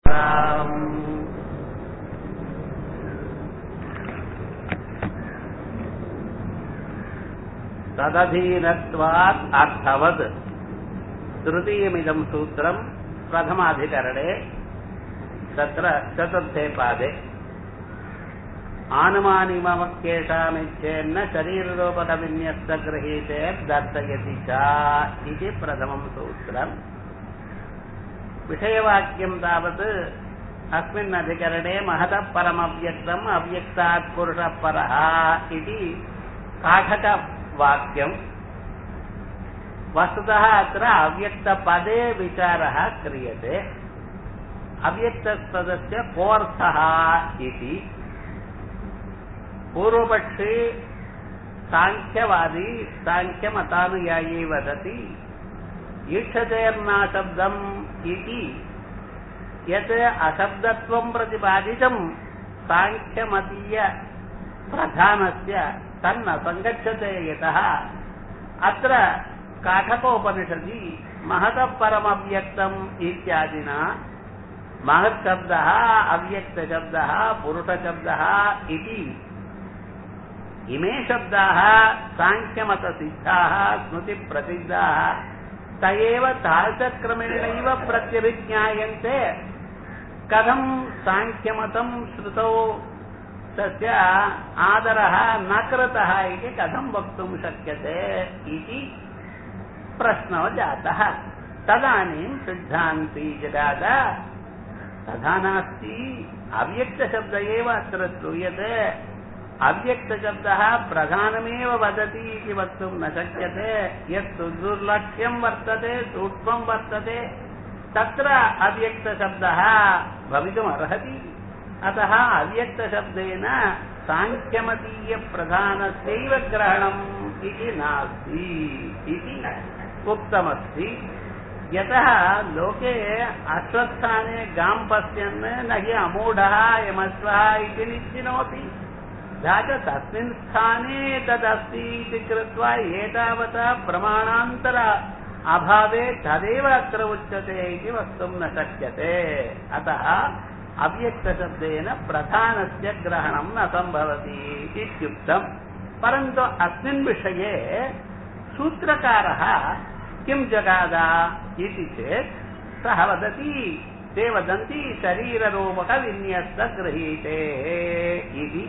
तदधीनत्वात् अर्थवत् तृतीयमिदं सूत्रम् प्रथमाधिकरणे तत्र चतुर्थे पादे आनुमानिमवक्येषामिच्छेन्न शरीररूपकविन्यस्तगृहीते दर्शयति च इति प्रथमं सूत्रम् विषयवाक्यं तावत् अस्मिन् अधिकरणे महतः परमव्यक्तम् अव्यक्तात् पुरुषः परः इति काठकवाक्यम् वस्तुतः अत्र अव्यक्तपदे विचारः क्रियते अव्यक्तपदस्य कोऽर्थः इति पूर्वपक्षे साङ्ख्यवादी साङ्ख्यमतानुयायी वदति ईक्षतेर्नाशब्दम् इति यत् अशब्दत्वं प्रतिपादितं साङ्ख्यमतीय प्रधानस्य तन्न सङ्गच्छते यतः अत्र काठकोपनिषदि महतः परमव्यक्तम् इत्यादिना महत्शब्दः अव्यक्तशब्दः पुरुषशब्दः इति इमे शब्दाः साङ्ख्यमतसिद्धाः स्मृतिप्रसिद्धाः त एव तादृशक्रमेणैव प्रत्यभिज्ञायन्ते कथं साङ्ख्यमतं श्रुतौ तस्य आदरः न कृतः इति कथं वक्तुं शक्यते इति प्रश्नो जातः तदानीं सिद्धान्ती जगाद तथा नास्ति अव्यक्तशब्द एव अत्र श्रूयते अव्यक्तशब्दः प्रधानमेव वदति इति वक्तुं न शक्यते यत् दुर्लक्ष्यं वर्तते सूक्ष्मं वर्तते तत्र अव्यक्तशब्दः भवितुमर्हति अतः अव्यक्तशब्देन साङ्ख्यमतीयप्रधानस्यैव ग्रहणम् इति नास्ति इति उक्तमस्ति यतः लोके अश्वस्थाने गां पश्यन् न हि अमूढः यमस्वः इति निश्चिनोति च तस्मिन् स्थाने तदस्ति इति कृत्वा एतावता प्रमाणान्तर अभावे तदेव अत्र उच्यते इति वक्तुं न शक्यते अतः अव्यक्तशब्देन प्रधानस्य ग्रहणं न सम्भवति इत्युक्तम् परन्तु अस्मिन् विषये सूत्रकारः किं जगाद इति चेत् सः वदति ते वदन्ति शरीररूपकविन्यस्तगृहीते इति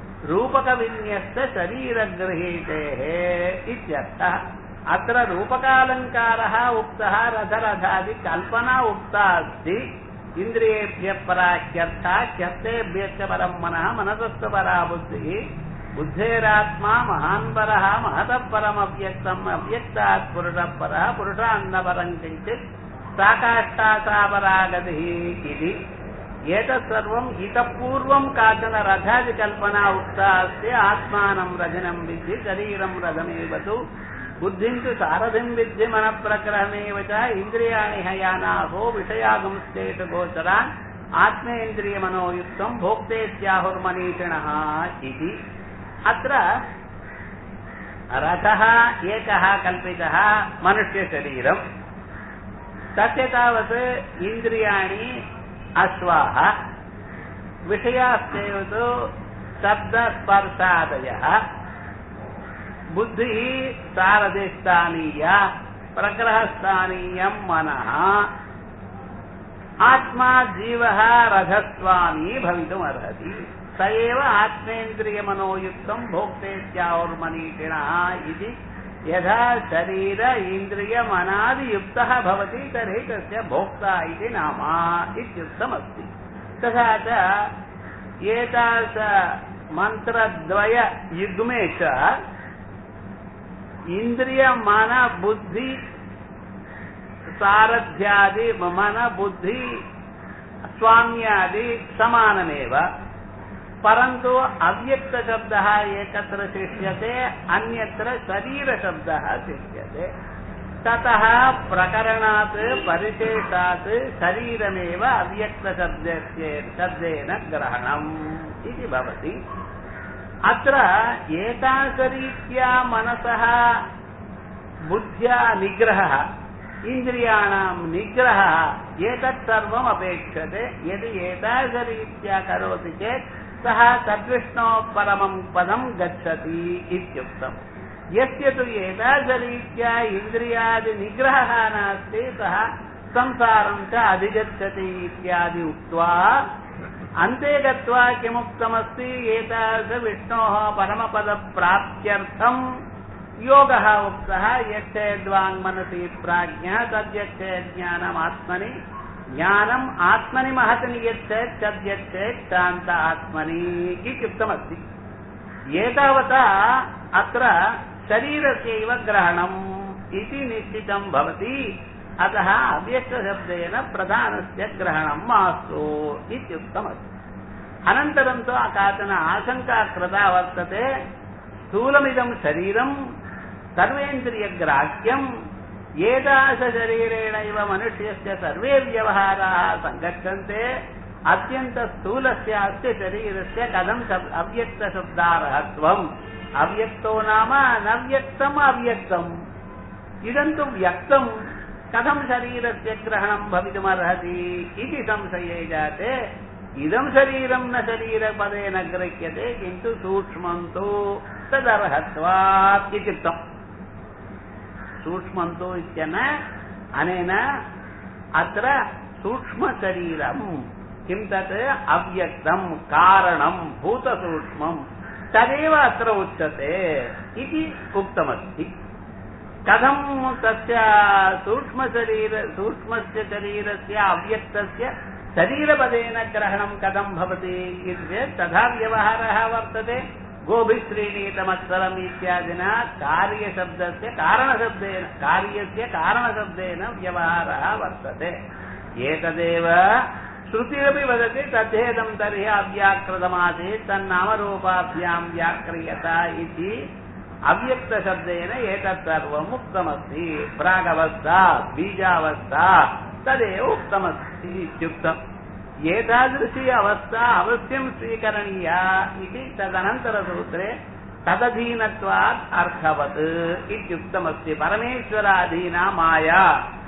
रूपकविन्यस्तशरीरगृहीतेः इत्यर्थः अत्र रूपकालङ्कारः उक्तः रथरथादि कल्पना उक्ता अस्ति इन्द्रियेभ्यः पराह्यर्था ह्यर्थेभ्यश्च परं मनः मनसस्तु परा बुद्धिः बुद्धेरात्मा महान् परः महतः परमव्यक्तम् अव्यक्तात् पुरुषः परः पुरुषान्नपरं किञ्चित् साकाष्ठा सा परागतिः इति एतत् सर्वम् इतः पूर्वं काचन रथादिकल्पना उक्ता अस्ति आत्मानं रजनं विद्धि शरीरं रथमेव तु बुद्धिं तु सारथिं विद्धि मनःप्रग्रहमेव च इन्द्रियाणि हयानाहो विषयागंस्तेषु गोचरान् आत्मेन्द्रियमनोयुक्तं भोक्ते स्याहुर्मनीषिणः इति अत्र रथः एकः कल्पितः मनुष्यशरीरम् तस्य तावत् इन्द्रियाणि अश्वाः विषयास्तेव तु शब्दस्पर्शादयः बुद्धिः सारथिस्थानीया प्रग्रहस्थानीयं मनः आत्मा जीवः रथस्वामी भवितुमर्हति स एव आत्मेन्द्रियमनोयुक्तं भोक्तेत्याहुर्मनीषिणः इति यथा शरीर इन्द्रियमनादियुक्तः भवति तर्हि तस्य भोक्ता इति नाम इत्युक्तमस्ति तथा च एतादृश मन्त्रद्वययुग्मे च इन्द्रियमन बुद्धि सारथ्यादि मन बुद्धि स्वाम्यादि समानमेव परन्तु अव्यक्तशब्दः एकत्र शिष्यते अन्यत्र शरीरशब्दः शिष्यते ततः प्रकरणात् परिशेषात् शरीरमेव अव्यक्तशब्दस्य शब्देन ग्रहणम् इति भवति अत्र एतादृशरीत्या मनसः बुद्ध्या निग्रहः इन्द्रियाणां निग्रहः एतत् सर्वम् अपेक्षते यदि एतादृशरीत्या करोति चेत् सः तद्विष्णोः परमं पदं गच्छति इत्युक्तम् यस्य तु एतादृशरीत्या इन्द्रियादिनिग्रहः नास्ति सः संसारं च अधिगच्छति इत्यादि उक्त्वा अन्ते गत्वा किमुक्तमस्ति एतादृशविष्णोः परमपदप्राप्त्यर्थम् योगः उक्तः यच्छेद्वाङ्मनसि प्राज्ञः तद्यच्छेत् ज्ञानमात्मनि ज्ञानम् आत्मनि महति नियच्छेत् तद्यच्छेत् शान्त आत्मनि इत्युक्तमस्ति एतावता अत्र शरीरस्यैव ग्रहणम् इति निश्चितं भवति अतः अव्यक्तशब्देन प्रधानस्य ग्रहणं मास्तु इत्युक्तमस्ति अनन्तरं तु काचन आशङ्का कृता वर्तते स्थूलमिदं शरीरं सर्वेन्द्रियग्राह्यम् एतादृशशरीरेणैव मनुष्यस्य सर्वे व्यवहाराः सङ्गच्छन्ते अत्यन्तस्थूलस्य अस्य शरीरस्य कथं शब् अव्यक्तशब्दार्हत्वम् अव्यक्तो नाम नव्यक्तम् अव्यक्तम् इदं तु व्यक्तम् कथं शरीरस्य ग्रहणं भवितुमर्हति इति संशये जाते इदं शरीरं न शरीरपदेन गृह्यते किन्तु सूक्ष्मं तु तदर्हत्वात् इत्युक्तम् सूक्ष्मं तु इत्यन अनेन अत्र सूक्ष्मशरीरम् किं तत् अव्यक्तं कारणं भूतसूक्ष्मं तदेव अत्र उच्यते इति उक्तमस्ति कथं तस्य सूक्ष्मशरीर सूक्ष्मस्य शरीरस्य अव्यक्तस्य शरीरपदेन ग्रहणं कथं भवति चेत् तथा व्यवहारः वर्तते गोभिश्रीणीतमत्सरम् इत्यादिना कार्यशब्दस्य कारणशब्देन कार्यस्य कारणशब्देन व्यवहारः वर्तते एतदेव श्रुतिरपि वदति तद्धेदं तर्हि अव्याकृतमासीत् तन्नामरूपाभ्यां व्याक्रियत इति अव्यक्तशब्देन एतत् सर्वम् उक्तमस्ति प्रागवस्था बीजावस्था तदेव उक्तमस्ति इत्युक्तम् एतादृशी अवस्था अवश्यं स्वीकरणीया इति तदनन्तरसूत्रे तदधीनत्वात् अर्थवत् इत्युक्तमस्ति परमेश्वराधीना माया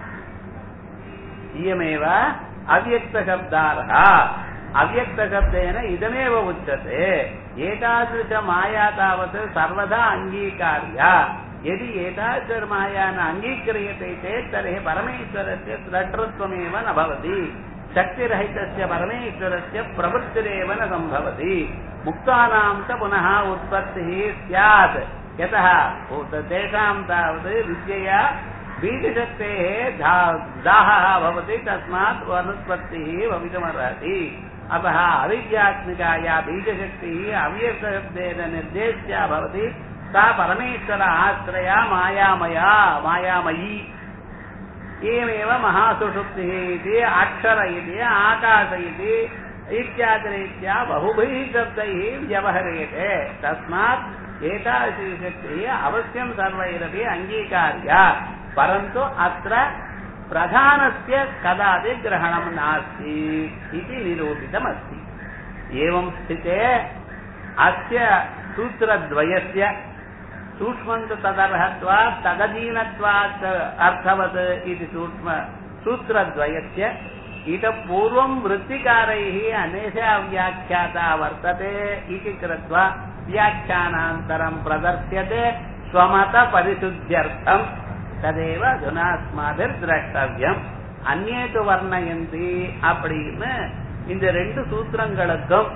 इयमेव अव्यक्तशब्दार्ह अव्यक्तशब्देन इदमेव उच्यते एतादृशमाया तावत् सर्वदा अङ्गीकार्या यदि एतादृशमाया न अङ्गीक्रियते चेत् तर्हि परमेश्वरस्य द्रष्टृत्वमेव न भवति शक्तिरहितस्य परमेश्वरस्य प्रवृत्तिरेव न सम्भवति मुक्तानां च पुनः उत्पत्तिः स्यात् यतः तेषां तावत् विद्यया बीजशक्तेः दाहः भवति तस्मात् अनुत्पत्तिः भवितुमर्हति अतः अविद्यात्मिकाया बीजशक्तिः अव्यक्तशब्देन निर्देश्या भवति सा परमेश्वर आश्रया मायामया मायामयी एवमेव महासुषुप्तिः इति अक्षर इति आकाश इति इत्यादिरीत्या बहुभिः शब्दैः व्यवह्रियते तस्मात् एतादृशी शक्तिः अवश्यं सर्वैरपि अङ्गीकार्या परन्तु अत्र प्रधानस्य कदापि ग्रहणं नास्ति इति निरूपितमस्ति एवं स्थिते अस्य सूत्रद्वयस्य सूक्ष्मं तु तदर्हत्वात् तदधीनत्वात् अर्थवत् इति सूक्ष्म सूत्रद्वयस्य इतः पूर्वं वृत्तिकारैः अनेशा व्याख्याता वर्तते इति कृत्वा व्याख्यानान्तरं प्रदर्श्यते स्वमतपरिशुद्ध्यर्थम् ததேவ அதுனா அஸ்மாதிர்திரஷ்டவியம் அந்நே து வர்ணயந்தி அப்படின்னு இந்த ரெண்டு சூத்திரங்களுக்கும்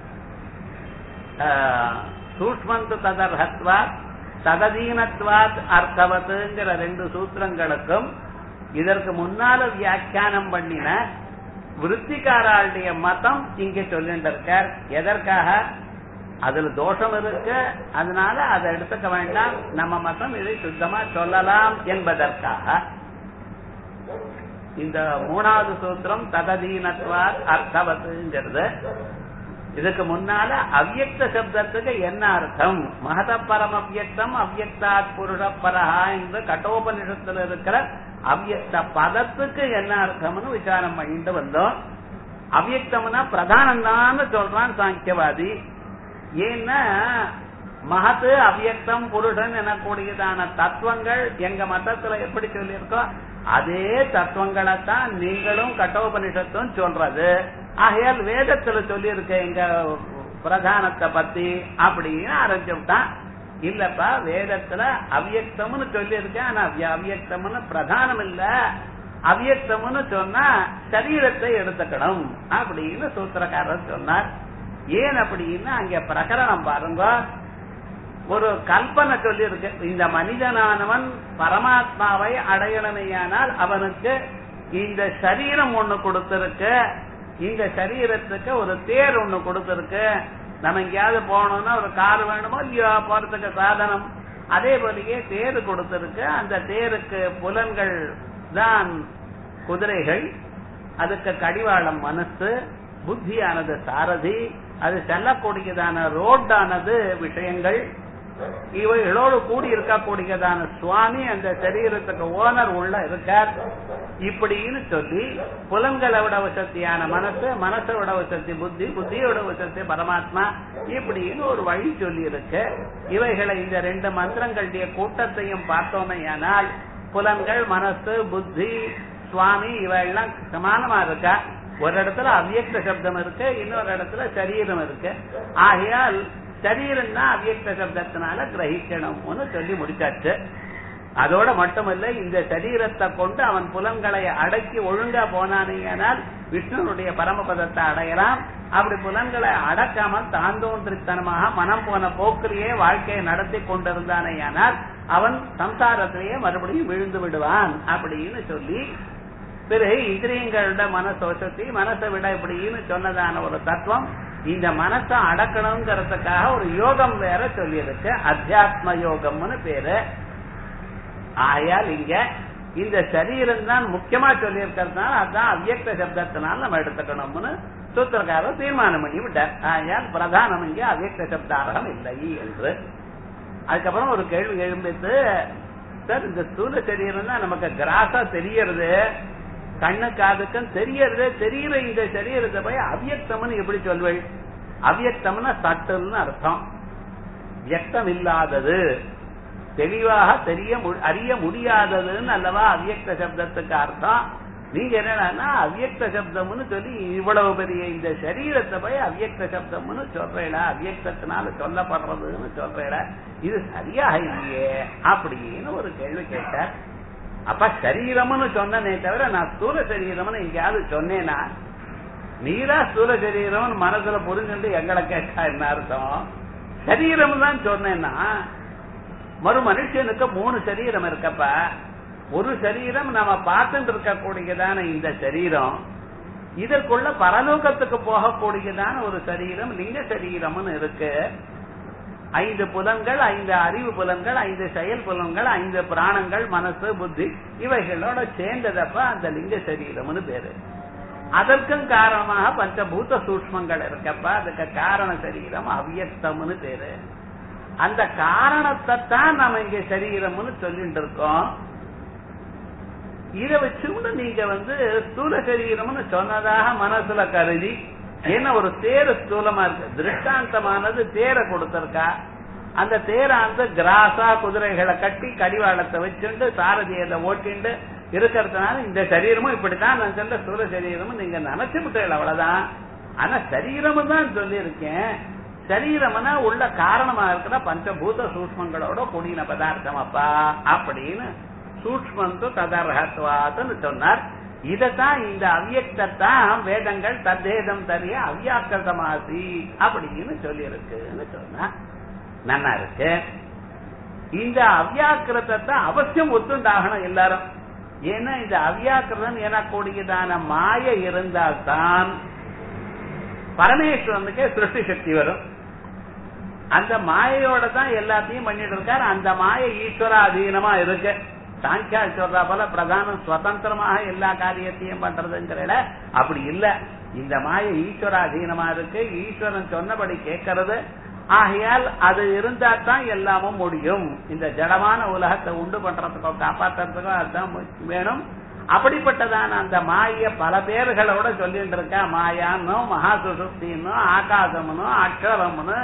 சூக்மந்து ததர்ஹத்வாத் தததீனத்வாத் அர்த்தவத்துங்கிற ரெண்டு சூத்திரங்களுக்கும் இதற்கு முன்னால வியாக்கியானம் பண்ணின விருத்திகாராளுடைய மதம் இங்க சொல்லிட்டு இருக்கார் எதற்காக அதுல தோஷம் இருக்கு அதனால அதை எடுத்துக்க வேண்டாம் நம்ம மதம் இதை சுத்தமா சொல்லலாம் என்பதற்காக இந்த மூணாவது சூத்திரம் தததீனத்வாத் அர்த்தவத்துங்கிறது இதுக்கு முன்னால அவ்யக்த சப்தத்துக்கு என்ன அர்த்தம் மகத பரம் அவ்யக்தம் அவ்யக்தாத் புருஷ பரஹா என்று கட்டோபனிஷத்துல இருக்கிற அவ்யக்த பதத்துக்கு என்ன அர்த்தம்னு விசாரம் பண்ணிட்டு வந்தோம் அவ்யக்தம்னா பிரதானம் தான் சொல்றான் சாங்கியவாதி ஏன்னா மகத்து அவ்யக்தம் புருஷன் எனக்கூடியதான தத்துவங்கள் எங்க மதத்துல எப்படி சொல்லியிருக்கோம் அதே தத்துவங்களைத்தான் நீங்களும் கட்டோபனிஷத்தும் சொல்றது ஆகையால் வேதத்துல சொல்லியிருக்க எங்க பிரதானத்தை பத்தி அப்படின்னு ஆரம்பிச்சுட்டான் இல்லப்பா வேதத்துல அவ்யக்தம்னு சொல்லியிருக்கேன் ஆனா அவ்ய- அவ்யக்தம்னு பிரதானம் இல்ல அவ்யக்தம்னு சொன்னா சரீரத்தை எடுத்துக்கணும் அப்படின்னு சூத்திரக்காரர் சொன்னார் ஏன் அப்படின்னா அங்க பிரகரணம் பாருங்க ஒரு கல்பனை சொல்லி இருக்கு இந்த மனிதனானவன் பரமாத்மாவை அடையணுமையானால் அவனுக்கு இந்த சரீரம் ஒண்ணு கொடுத்திருக்கு இந்த சரீரத்துக்கு ஒரு தேர் ஒண்ணு கொடுத்திருக்கு நம்ம எங்கேயாவது போகணும்னா ஒரு கார் வேணுமோ இல்லையோ போறதுக்கு சாதனம் அதே போலயே தேர் கொடுத்திருக்கு அந்த தேருக்கு புலன்கள் தான் குதிரைகள் அதுக்கு கடிவாளம் மனசு புத்தியானது சாரதி அது செல்லக்கூடியதான ரோட்டானது விஷயங்கள் இவைகளோடு கூடி இருக்கக்கூடியதான சுவாமி அந்த சரீரத்துக்கு ஓனர் உள்ள இருக்கார் இப்படின்னு சொல்லி புலன்களை விட வசத்தியான மனசு மனசை விட வசதி புத்தி புத்தியோட வசதி பரமாத்மா இப்படின்னு ஒரு வழி சொல்லி இருக்கு இவைகளை இந்த ரெண்டு மந்திரங்களுடைய கூட்டத்தையும் பார்த்தோமையானால் புலன்கள் மனசு புத்தி சுவாமி இவையெல்லாம் சமானமா இருக்கா ஒரு இடத்துல அவ்யக்த சப்தம் இருக்கு இன்னொரு இடத்துல சரீரம் இருக்கு ஆகையால் சரீரம் தான் அவ்யக்த சப்தத்தினால கிரகிக்கணும்னு சொல்லி முடிச்சாச்சு அதோட மட்டுமல்ல இந்த சரீரத்தை கொண்டு அவன் புலன்களை அடக்கி ஒழுங்கா போனானேயானால் விஷ்ணுனுடைய பரமபதத்தை அடையலாம் அப்படி புலன்களை அடக்காமல் தாந்தோன்றித்தனமாக மனம் போன போக்கிலேயே வாழ்க்கையை நடத்தி கொண்டிருந்தானேயானால் அவன் சம்சாரத்திலேயே மறுபடியும் விழுந்து விடுவான் அப்படின்னு சொல்லி பிறகு இந்திரியங்களோட மனசோசத்தி மனசை விட இப்படின்னு சொன்னதான ஒரு தத்துவம் இந்த மனசை அடக்கணுங்கிறதுக்காக ஒரு யோகம் வேற சொல்லியிருக்கு அத்தியாத்ம யோகம்னு பேரு ஆயால் இங்க இந்த சரீரம் தான் முக்கியமா சொல்லியிருக்கிறதுனால அதான் அவ்யக்த சப்தத்தினால நம்ம எடுத்துக்கணும்னு சூத்திரக்காரர் தீர்மானம் பண்ணி விட்டார் ஆயால் பிரதானம் இங்கே அவ்யக்த சப்தாரகம் இல்லை என்று அதுக்கப்புறம் ஒரு கேள்வி எழும்பித்து சார் இந்த ஸ்தூல சரீரம் தான் நமக்கு கிராஸா தெரியறது கண்ணு காதுக்கும் தெரியறது தெரியுற இந்த சரீரத்தை போய் அவ்யக்தம்னு எப்படி சொல்வேள் அவ்யக்தம்னா சட்டுன்னு அர்த்தம் வியக்தம் இல்லாதது தெளிவாக தெரிய மு- அறிய முடியாததுன்னு அல்லவா அவ்யக்த சப்தத்துக்கு அர்த்தம் நீங்க என்னன்னா அவ்யக்த சப்தம்னு சொல்லி இவ்வளவு பெரிய இந்த சரீரத்தை போய் அவ்யக்த சப்தம்னு சொல்றேடா அவ்யக்தத்தினால சொல்லப்படுறதுன்னு சொல்றேடா இது சரியாக இல்லையே அப்படின்னு ஒரு கேள்வி கேட்டார் அப்ப சரீரம்னு சொன்னனே தவிர நான் ஸ்தூல சரீரம்னு எங்கேயாவது சொன்னேனா நீரா ஸ்தூல சரீரம்னு மனசுல புரிஞ்சுட்டு எங்களை கேட்டா என்ன அர்த்தம் சரீரம் தான் சொன்னேன்னா மறு மனுஷனுக்கு மூணு சரீரம் இருக்கப்ப ஒரு சரீரம் நம்ம பார்த்துட்டு இருக்கக்கூடியதான இந்த சரீரம் இதற்குள்ள பரலோகத்துக்கு போகக்கூடியதான ஒரு சரீரம் லிங்க சரீரம்னு இருக்கு ஐந்து புலன்கள் ஐந்து அறிவு புலன்கள் ஐந்து செயல் புலன்கள் ஐந்து பிராணங்கள் மனசு புத்தி இவைகளோட சேர்ந்ததப்ப அந்த லிங்க சரீரம்னு பேரு அதற்கும் காரணமாக பஞ்சபூத சூக்மங்கள் இருக்கப்ப அதுக்கு காரண சரீரம் அவ்யக்தம்னு பேரு அந்த காரணத்தை தான் நம்ம இங்க சரீரம்னு சொல்லிட்டு இருக்கோம் இத வச்சுட்டு நீங்க வந்து ஸ்தூல சரீரம்னு சொன்னதாக மனசுல கருதி என்ன ஒரு தேர் ஸ்தூலமா இருக்கு திருஷ்டாந்தமானது தேரை கொடுத்திருக்கா அந்த தேரானது கிராசா குதிரைகளை கட்டி கடிவாளத்தை வச்சுண்டு சாரதியத்தை ஓட்டிண்டு இருக்கிறதுனால இந்த சரீரமும் இப்படித்தான் நான் சொல்ல ஸ்தூல சரீரமும் நீங்க நினைச்சு விட்டீங்க அவ்வளவுதான் ஆனா சரீரமும் தான் சொல்லியிருக்கேன் சரீரம்னா உள்ள காரணமா இருக்கிற பஞ்சபூத சூக்மங்களோட கூடின பதார்த்தம் அப்பா அப்படின்னு சூக்மந்து ததர்ஹத்வாத்துன்னு சொன்னார் இதத்தான் இந்த அவ்யக்தான் வேதங்கள் தத்தேதம் தரிய அவ்யாக்கிரதமாசி அப்படின்னு சொல்லி இருக்குன்னு சொன்னா நல்லா இருக்கு இந்த அவ்யாக்கிரதத்தை அவசியம் ஒத்துண்டாகணும் எல்லாரும் ஏன்னா இந்த அவ்யாக்கிரதம் எனக்கூடியதான மாய இருந்தால்தான் பரமேஸ்வரனுக்கே சிருஷ்டி சக்தி வரும் அந்த மாயையோட தான் எல்லாத்தையும் பண்ணிட்டு இருக்காரு அந்த மாய ஈஸ்வராதீனமா இருக்கு சாங்கியா சொல்றா போல பிரதானம் சுதந்திரமாக எல்லா காரியத்தையும் பண்றதுங்கிற அப்படி இல்ல இந்த மாய ஈஸ்வராதீனமா இருக்கு ஈஸ்வரன் சொன்னபடி கேட்கறது ஆகையால் அது இருந்தா தான் எல்லாமும் முடியும் இந்த ஜடமான உலகத்தை உண்டு பண்றதுக்கோ காப்பாத்துறதுக்கோ அதுதான் வேணும் அப்படிப்பட்டதான அந்த மாய பல பேர்களோட சொல்லிட்டு இருக்கா மாயான்னு மகா சுசுப்தின்னு ஆகாசம்னு அக்ஷரம்னு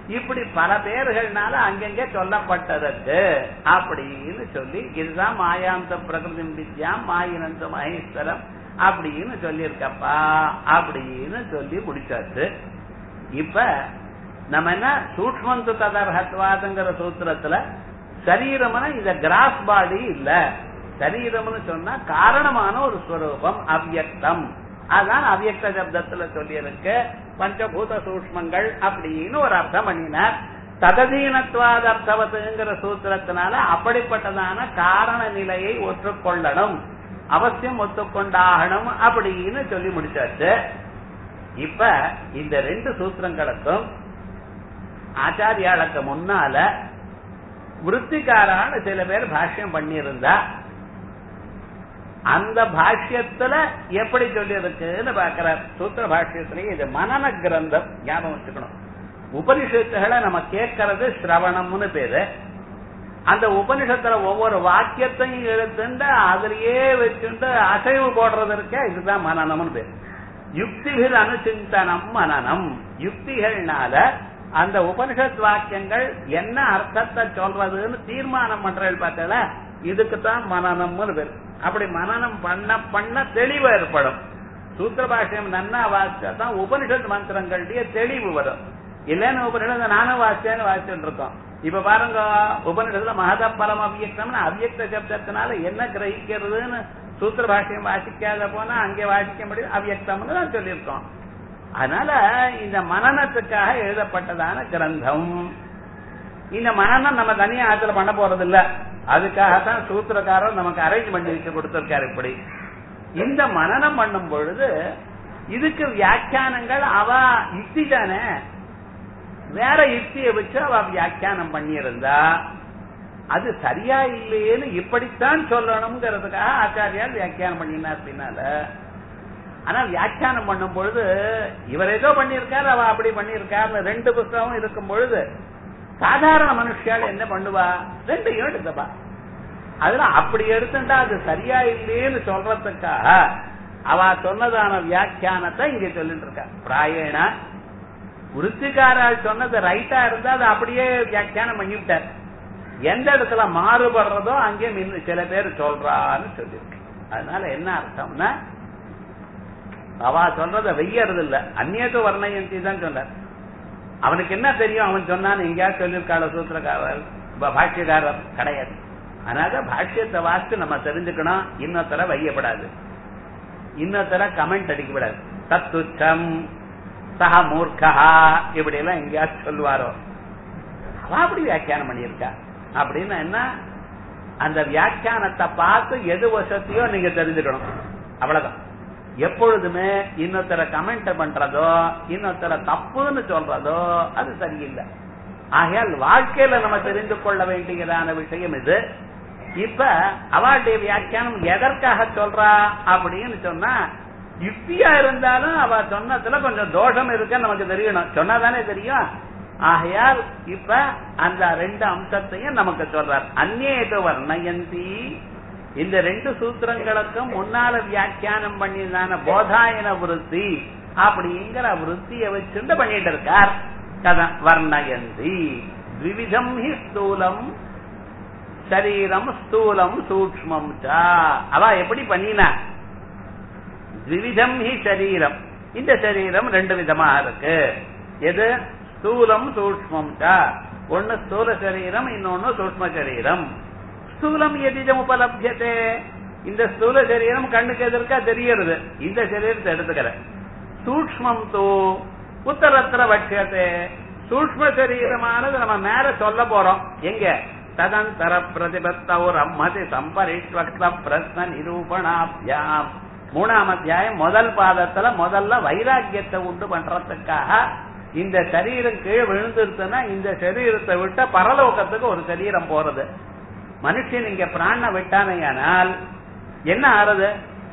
இப்படி பல பேர்கள்னால அங்கங்கே சொல்லப்பட்டதற்கு அப்படின்னு சொல்லி இதுதான் மாயாந்த பிரகிருதி வித்யா மாயினந்த மகேஸ்வரம் அப்படின்னு சொல்லியிருக்கப்பா அப்படின்னு சொல்லி முடிச்சாச்சு இப்ப நம்ம என்ன சூக்மந்து ததர்ஹத்வாதுங்கிற சூத்திரத்துல சரீரம்னா இந்த கிராஸ் பாடி இல்ல சரீரம்னு சொன்னா காரணமான ஒரு ஸ்வரூபம் அவ்யக்தம் அதான் அவ்யக்த சப்தத்துல சொல்லியிருக்கு பஞ்சபூத சூக்மங்கள் அப்படின்னு ஒரு அர்த்தம் பண்ணினார் தததீனத்வாத அர்த்தவத்துங்கிற சூத்திரத்தினால அப்படிப்பட்டதான காரண நிலையை ஒற்றுக்கொள்ளணும் அவசியம் ஒத்துக்கொண்டாகணும் அப்படின்னு சொல்லி முடிச்சாச்சு இப்ப இந்த ரெண்டு சூத்திரங்களுக்கும் ஆச்சாரியாளுக்கு முன்னால விற்த்திக்காரான சில பேர் பாஷ்யம் பண்ணியிருந்தா அந்த பாஷ்யத்துல எப்படி சொல்லி இருக்குன்னு பாக்கிறார் சூத்திர பாஷ்யத்திலேயே இது மனன கிரந்தம் ஞாபகம் வச்சுக்கணும் உபனிஷத்துகளை நம்ம கேட்கறது சிரவணம்னு பேரு அந்த உபனிஷத்துல ஒவ்வொரு வாக்கியத்தையும் எடுத்துட்டு அதுலயே வச்சுட்டு அசைவு போடுறது இருக்க இதுதான் மனநம்னு பேரு யுக்திகள் அனுசிந்தனம் மனநம் யுக்திகள்னால அந்த உபனிஷத் வாக்கியங்கள் என்ன அர்த்தத்தை சொல்றதுன்னு தீர்மானம் பண்றது பார்த்தல இதுக்கு தான் மனநம்னு பேரு அப்படி மனநம் பண்ண பண்ண தெளிவு ஏற்படும் சூத்திர பாஷ்யம் நன்னா வாசிச்சா தான் உபனிஷத் மந்திரங்களுடைய தெளிவு வரும் இல்லன்னு உபனிஷத் நானும் வாசிச்சேன்னு வாசிச்சுட்டு இருக்கோம் இப்ப பாருங்க உபனிஷத்துல மகத பரம் அவ்யக்தம்னு அவ்யக்த சப்தத்தினால என்ன கிரகிக்கிறதுன்னு சூத்திர பாஷ்யம் வாசிக்காத போனா அங்கே வாசிக்க முடியும் அவ்யக்தம்னு தான் சொல்லியிருக்கோம் அதனால இந்த மனநத்துக்காக எழுதப்பட்டதான கிரந்தம் இந்த மனநம் நம்ம தனியா ஆத்துல பண்ண போறது இல்ல அதுக்காகத்தான் சூத்திரக்காரர் நமக்கு அரேஞ்ச் பண்ணி வச்சு கொடுத்திருக்காரு இப்படி இந்த மனநம் பண்ணும் பொழுது இதுக்கு வியாக்கியானங்கள் அவ யுக்தி தானே வேற யுக்தியை வச்சு அவ வியாக்கியானம் பண்ணியிருந்தா அது சரியா இல்லையேன்னு இப்படித்தான் சொல்லணுங்கிறதுக்காக ஆச்சாரியார் வியாக்கியானம் பண்ணினார் பின்னால ஆனா வியாக்கியானம் பண்ணும் பொழுது இவர் ஏதோ பண்ணியிருக்காரு அவ அப்படி பண்ணியிருக்காரு ரெண்டு புத்தகம் இருக்கும் பொழுது சாதாரண மனுஷியால் என்ன பண்ணுவா ரெண்டையும் எடுத்தப்பா அதுல அப்படி எடுத்துட்டா அது சரியா இல்லையேன்னு சொல்றதுக்காக அவ சொன்னதான வியாக்கியானத்தை இங்க சொல்லிட்டு இருக்கா பிராயணா விருத்திகாரால் சொன்னது ரைட்டா இருந்தா அதை அப்படியே வியாக்கியானம் பண்ணிவிட்டார் எந்த இடத்துல மாறுபடுறதோ அங்கே மின் சில பேர் சொல்றான்னு சொல்லியிருக்கு அதனால என்ன அர்த்தம்னா அவ சொல்றத வெய்யறது இல்ல அந்நியத்து வர்ணயந்தி தான் சொன்னார் அவனுக்கு என்ன தெரியும் அவன் சொன்னான்னு எங்கேயாவது சொல்லியிருக்காள சூத்திரக்காரர் பாஷ்யக்காரர் கிடையாது அதனால பாஷ்யத்தை வாசித்து நம்ம தெரிஞ்சுக்கணும் இன்னொருத்தர வையப்படாது இன்னொருத்தர கமெண்ட் அடிக்கப்படாது தத்துச்சம் சக மூர்க்கா இப்படி எல்லாம் எங்கேயாவது சொல்லுவாரோ அவ அப்படி வியாக்கியானம் பண்ணியிருக்கா அப்படின்னு என்ன அந்த வியாக்கியானத்தை பார்த்து எது வசத்தையோ நீங்க தெரிஞ்சுக்கணும் அவ்வளவுதான் எப்பொழுதுமே இன்னொருத்தர கமெண்ட் பண்றதோ இன்னொருத்தர தப்புன்னு சொல்றதோ அது சரியில்லை ஆகையால் வாழ்க்கையில நம்ம தெரிந்து கொள்ள வேண்டியதான விஷயம் இது இப்ப அவளுடைய வியாக்கியானம் எதற்காக சொல்றா அப்படின்னு சொன்னா யுக்தியா இருந்தாலும் அவ சொன்னதுல கொஞ்சம் தோஷம் இருக்க நமக்கு தெரியணும் சொன்னாதானே தெரியும் ஆகையால் இப்ப அந்த ரெண்டு அம்சத்தையும் நமக்கு சொல்றார் அந்நேது வர்ணயந்தி இந்த ரெண்டு சூத்திரங்களுக்கும் முன்னால வியாக்கியானம் பண்ணியதான போதாயன விருத்தி அப்படிங்கிற விருத்திய வச்சுட்டு பண்ணிட்டு இருக்கார் கதம் வர்ணயந்தி விவிதம் ஹி ஸ்தூலம் சரீரம் ஸ்தூலம் சூக்மம் அவ எப்படி பண்ணினா விவிதம் ஹி சரீரம் இந்த சரீரம் ரெண்டு விதமா இருக்கு எது ஸ்தூலம் சூக்மம் ஒன்னு ஸ்தூல சரீரம் இன்னொன்னு சூக்ம சரீரம் ஸ்தூலம் எதிஜம் உபலபியதே இந்த ஸ்தூல சரீரம் கண்ணுக்கு எதிர்க்கா தெரியறது இந்த சரீரத்தை எடுத்துக்கிற சூக்மம் தூ உத்தரத்திர பட்சத்தே சூக்ம சரீரமானது நம்ம மேல சொல்ல போறோம் எங்க ததந்தர பிரதிபத்தௌர் அம்மதி சம்பரிஷ்வக்த பிரஸ்ன நிரூபணாபியாம் மூணாம் அத்தியாயம் முதல் பாதத்துல முதல்ல வைராக்கியத்தை உண்டு பண்றதுக்காக இந்த சரீரம் கீழே விழுந்துருச்சுன்னா இந்த சரீரத்தை விட்ட பரலோகத்துக்கு ஒரு சரீரம் போறது மனுஷன் இங்க பிராண விட்டானையானால் என்ன ஆறுது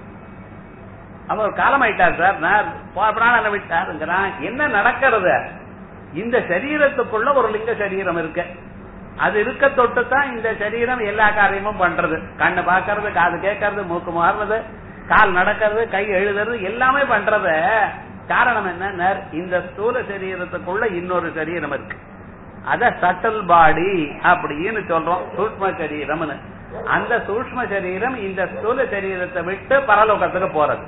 அவர் காலமாயிட்டார் சார் நான் பிராணனை விட்டாருங்கிறான் என்ன நடக்கிறது இந்த சரீரத்துக்குள்ள ஒரு லிங்க சரீரம் இருக்கு அது இருக்க தொட்டு தான் இந்த சரீரம் எல்லா காரியமும் பண்றது கண்ணு பாக்குறது காது கேட்கறது மூக்கு மாறுறது கால் நடக்கிறது கை எழுதுறது எல்லாமே பண்றது காரணம் என்ன இந்த ஸ்தூல சரீரத்துக்குள்ள இன்னொரு சரீரம் இருக்கு அத சட்டல் பாடி அப்படின்னு சொல்றோம் சூக்ம சரீரம்னு அந்த சூக்ம சரீரம் இந்த ஸ்தூல சரீரத்தை விட்டு பரலோகத்துக்கு போறது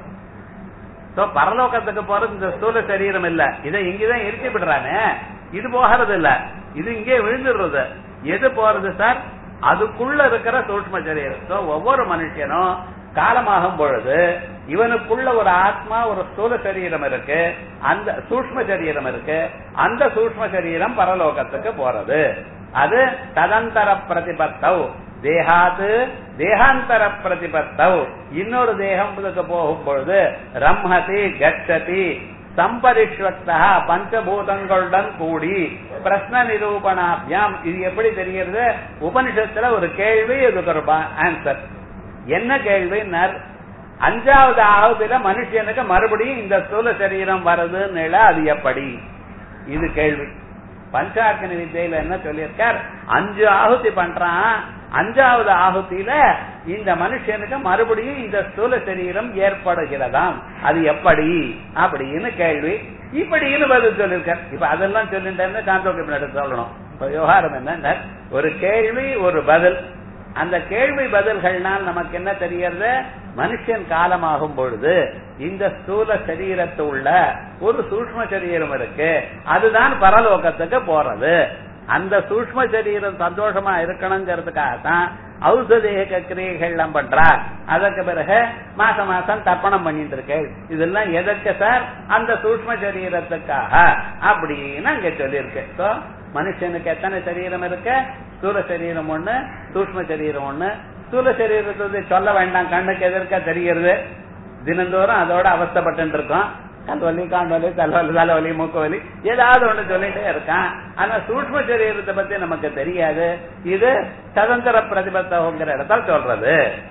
சோ பரலோகத்துக்கு போறது இந்த ஸ்தூல சரீரம் இல்ல இதை இங்கதான் எரிச்சு விடுறானே இது போகிறது இல்ல இது இங்கே விழுந்துடுறது எது போறது சார் அதுக்குள்ள இருக்கிற சூக்ம சரீரம் சோ ஒவ்வொரு மனுஷனும் காலமாகும் பொழுது இவனுக்குள்ள ஒரு ஆத்மா ஒரு ஸ்தூல சரீரம் இருக்கு அந்த சூக்ம சரீரம் இருக்கு அந்த சூக்ம சரீரம் பரலோகத்துக்கு போறது அது ததந்தர பிரதிபத்தவ் தேகாத்து தேகாந்தர பிரதிபத்தவ் இன்னொரு தேகம் போகும் பொழுது ரம்ஹதி கச்சதி சம்பரிஷ்வக்தா பஞ்சபூதங்களுடன் கூடி பிரஸ்ன நிரூபணாபியாம் இது எப்படி தெரிகிறது உபனிஷத்துல ஒரு கேள்வி இதுக்கு ஒரு ஆன்சர் என்ன கேள்வினர் அஞ்சாவது ஆகுதில மனுஷனுக்கு மறுபடியும் இந்த ஸ்தூல சரீரம் வருதுன்னு அது எப்படி இது கேள்வி பஞ்சாக்கனி வித்தியில என்ன சொல்லியிருக்கார் அஞ்சு ஆகுதி பண்றான் அஞ்சாவது ஆகுதியில இந்த மனுஷனுக்கு மறுபடியும் இந்த ஸ்தூல சரீரம் ஏற்படுகிறதாம் அது எப்படி அப்படின்னு கேள்வி இப்படின்னு பதில் சொல்லியிருக்கார் இப்ப அதெல்லாம் சொல்லிட்டேன்னு சாந்தோக்கியம் எடுத்து சொல்லணும் இப்ப விவகாரம் என்ன ஒரு கேள்வி ஒரு பதில் அந்த கேள்வி பதில்கள்னால் நமக்கு என்ன தெரியறது மனுஷன் காலமாகும் பொழுது இந்த ஸ்தூல சரீரத்து உள்ள ஒரு சூக்ம சரீரம் இருக்கு அதுதான் பரலோகத்துக்கு போறது அந்த சூக்ம சரீரம் சந்தோஷமா இருக்கணுங்கிறதுக்காக தான் ஔஷதேக கிரியைகள் எல்லாம் பண்றா அதற்கு பிறகு மாசம் மாசம் தர்ப்பணம் பண்ணிட்டு இருக்கேன் இதெல்லாம் எதற்கு சார் அந்த சூக்ம சரீரத்துக்காக அப்படின்னு அங்க சொல்லியிருக்கு சோ மனுஷனுக்கு எத்தனை சரீரம் இருக்கு ஸ்தூல சரீரம் ஒண்ணு சூக்ம சரீரம் ஒண்ணு ஸ்தூல சரீரத்தை சொல்ல வேண்டாம் கண்ணுக்கு எதிர்க்க தெரிகிறது தினந்தோறும் அதோட அவஸ்தப்பட்டு இருக்கோம் கல்வலி காண்வலி தலைவலி தலைவலி மூக்கு வலி ஏதாவது ஒண்ணு சொல்லிட்டே இருக்கான் ஆனா சூக்ம சரீரத்தை பத்தி நமக்கு தெரியாது இது சதந்திர பிரதிபத்தங்கிற இடத்துல சொல்றது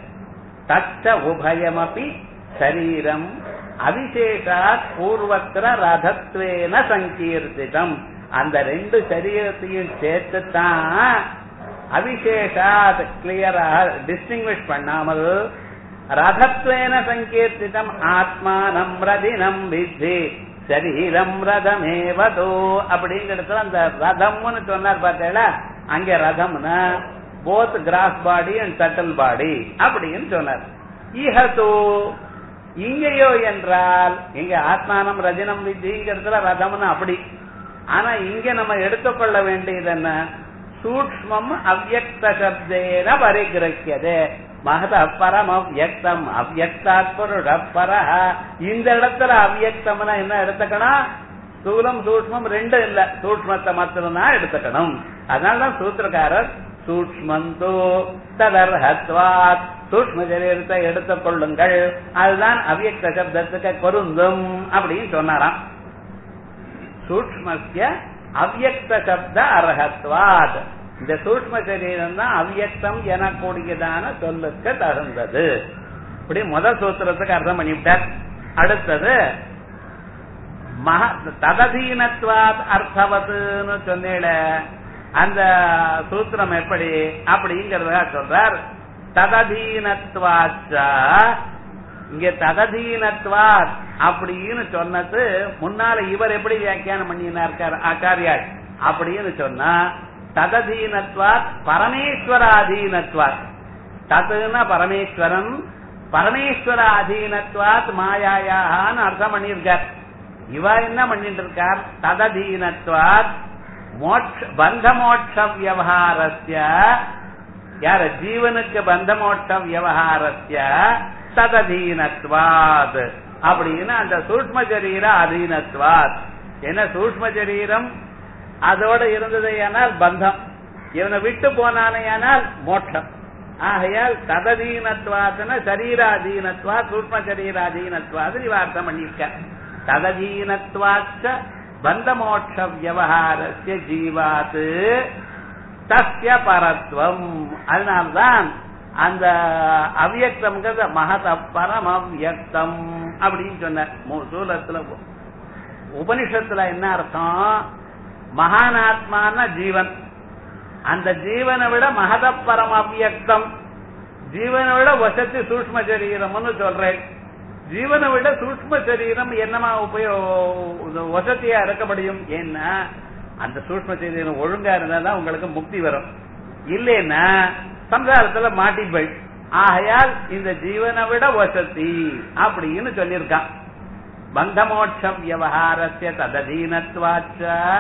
தச்ச உபயமபி சரீரம் அவிசேஷாத் பூர்வத்திர ரதத்வேன சங்கீர்த்திதம் அந்த ரெண்டு சரீரத்தையும் சேர்த்துத்தான் அவிசேஷாத் கிளியரா டிஸ்டிங்விஷ் பண்ணாமல் ரதத்வேன சங்கீர்த்திதம் ஆத்மானம் ரதினம் வித்தி சரீரம் ரதமேவதோ அப்படிங்கிறதுல அந்த ரதம்னு சொன்னார் பார்த்தேடா அங்க ரதம்னா both gross body and subtle body அப்படின்னு சொன்னார் ஈஹதோ இங்கேயோ என்றால் இங்க ஆத்மானம் ரஜனம் வித்திங்கிறதுல ரதம்னு அப்படி ஆனா இங்க நம்ம எடுத்துக்கொள்ள வேண்டியது என்ன சூக்மம் அவ்வக்த சப்தேன பரிகிரக்கியது மகத பரம் அவ்வக்தம் அவ்வக்தாத் புருஷ பரஹ இந்த இடத்துல அவ்வக்தம்னா என்ன எடுத்துக்கணும் ஸ்தூலம் சூக்மம் ரெண்டும் இல்ல சூக்மத்தை மாத்திரம்தான் எடுத்துக்கணும் அதனாலதான் சூத்திரக்காரர் சூக்மந்தோ ததர்ஹத்வாத் சூக்ம சரீரத்தை எடுத்துக் கொள்ளுங்கள் அதுதான் அவ்யக்த சப்தத்துக்கு பொருந்தும் அப்படின்னு சொன்னாராம் சூக்மஸ்ய அவ்யக்த சப்த அர்ஹத்வாத் இந்த சூக்ம சரீரம் தான் அவ்யக்தம் எனக்கூடியதான சொல்லுக்கு தகுந்தது இப்படி முதல் சூத்திரத்துக்கு அர்த்தம் பண்ணிவிட்டார் அடுத்தது மக தததீனத்வாத் அர்த்தவத்துன்னு சொன்னேல அந்த சூத்திரம் எப்படி அப்படிங்கறத சொல்றார் தததீனத்வாச்சா இங்க தததீனத்வாத் அப்படின்னு சொன்னது முன்னால இவர் எப்படி வியாக்கியானம் பண்ணினார் ஆச்சாரியார் அப்படின்னு சொன்னா தததீனத்வாத் பரமேஸ்வராதீனத்வாத் ததுன்னா பரமேஸ்வரன் பரமேஸ்வர அதீனத்வாத் மாயாயான்னு அர்த்தம் பண்ணியிருக்கார் இவ என்ன பண்ணிட்டு இருக்கார் தததீனத்வாத் மோட்ச பந்த மோட்ச வியவஹாரஸ்ய யார ஜீவனுக்கு பந்த மோட்ச வியவஹாரஸ்ய தததீனத்வாத் அப்படின்னு அந்த சூக்ம சரீர அதீனத்வாத் என்ன சூக்ம சரீரம் அதோட இருந்ததையானால் பந்தம் இவனை விட்டு போனானையானால் மோட்சம் ஆகையால் தததீனத்வாத்ன சரீராதீனத்வா சூக்ம சரீராதீனத்வாது இவ அர்த்தம் பண்ணியிருக்க தததீனத்வாச்ச பந்த மோட்ச வியவஹாரஸ்ய ஜீவாத் தஸ்ய பரத்வம் அதனால்தான் அந்த அவ்யக்தம்ங்கிறத மகத பரம் அவ்யக்தம் அப்படின்னு சொன்ன சூலத்துல உபனிஷத்துல என்ன அர்த்தம் மகானாத்மான ஜீவன் அந்த ஜீவனை விட மகத பரம் அவ்யக்தம் ஜீவனை விட வசதி சூக்ம சரீரம்னு சொல்றேன் ஜீவனை விட சூக்ம சரீரம் என்னமா உபயோ வசதியா இருக்க முடியும் ஏன்னா அந்த சூக்ம சரீரம் ஒழுங்கா இருந்தா தான் உங்களுக்கு முக்தி வரும் இல்லைன்னா சம்சாரத்துல மாட்டிப்பை ஆகையால் இந்த ஜீவனை விட வசதி அப்படின்னு சொல்லியிருக்கான் பந்தமோட்ச வியவஹாரஸ்ய தததீனத்வாச்ச